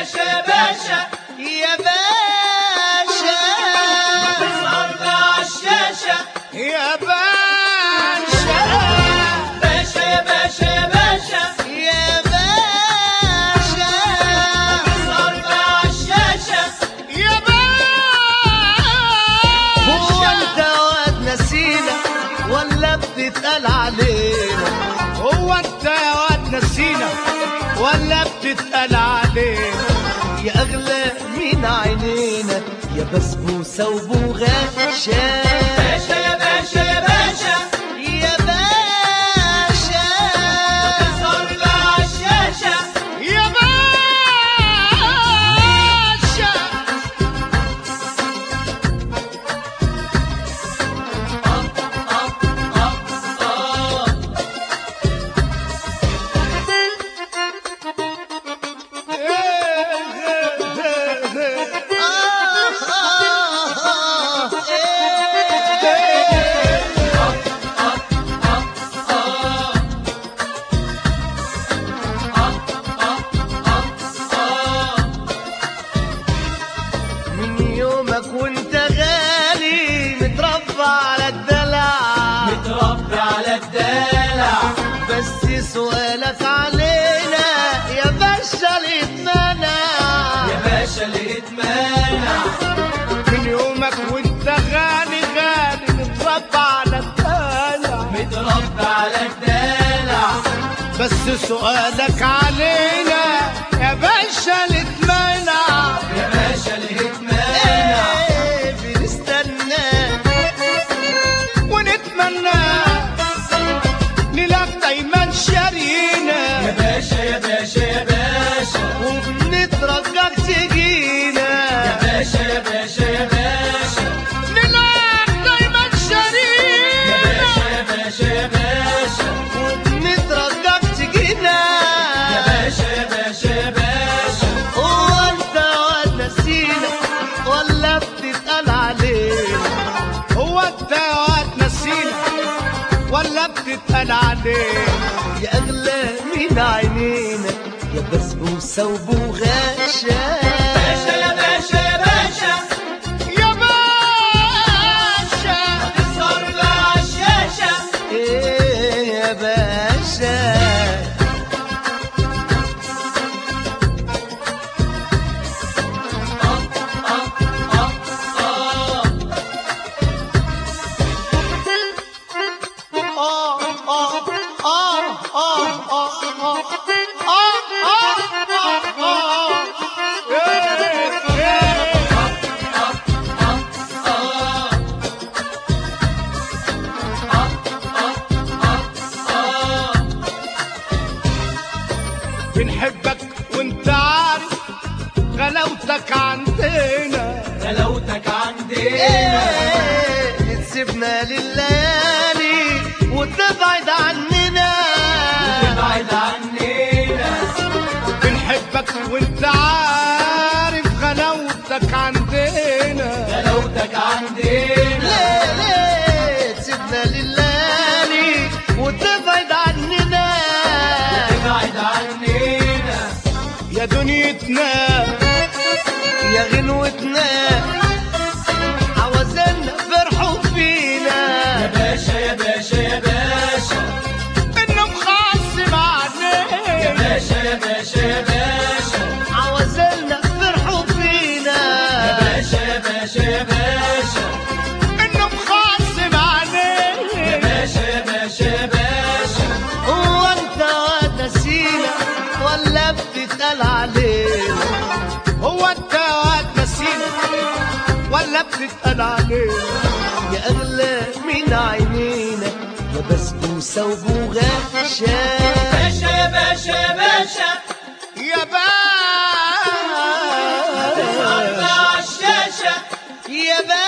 باشا يا باشا يا باشا صرت عالشاشة يا باشا باشا يا باشا يا باشا يا باشا صرت عالشاشة يا هو انت واد نسينا ولا بتتقال علينا هو انت يا واد نسينا ولا بتتقال علينا يا اغلى من عينينا يا بسبوسه وبوغاشا باشا يا باشا يا باشا يا باشا صرت عالشاشة يا باشا من يومك وانت غالي متربى على الدلع متربي على الدلع بس سؤالك علينا يا باشا اللي اتمنع يا باشا لقيت مانع من يومك وانت غالي غالي متربى على الدلع متربي على الدلع بس سؤالك علينا يا باشا اللي اتمنع يا باشا لقيت مانع إيه بنستنى ونتمنى نلاقي دايما يا شارينا باشا يا باشا يا باشا وبنترجاك تجينا يا باشا يا باشا يا باشا نلاقي دايما يا شارينا باشا يا باشا يا باشا وبنترجاك تجينا يا باشا يا باشا يا باشا هو انت واد نسينا ولا بتتقال علينا هو انت واد نسينا ولا بتتقال علينا يا اغلى من عينينا يا بسبوسه وبوغاشا باشا يا باشا يا باشا يا باشا صرت عالشاشة ايه يا باشا بنحبك وانت عارف غلاوتك عندنا غلاوتك عندنا ايه تسيبنا لليالي وتبعد عننا تبعد عننا بنحبك وانت عارف غلاوتك عندنا غلاوتك عندنا ليه ليه تسيبنا لليالي وتبعد عننا تبعد عننا يا دنيتنا يا غنوتنا عوزنا فرحوا يا فينا باشا يا باشا يا باشا انه مخصم يا علينا باشا يا باشا يا باشا عوزنا فرحوا فينا يا باشا يا باشا يا باشا انه مخصم يا علينا باشا يا باشا يا باشا هو انت واد نسينا ولا بتتقال علينا هو انت واد نسينا ولا بتتقال علينا يا اغلى من عينينا يا بسبوسه وبوغاشا باشا يا باشا يا باشا يا صرت باشا عالشاشة يا باشا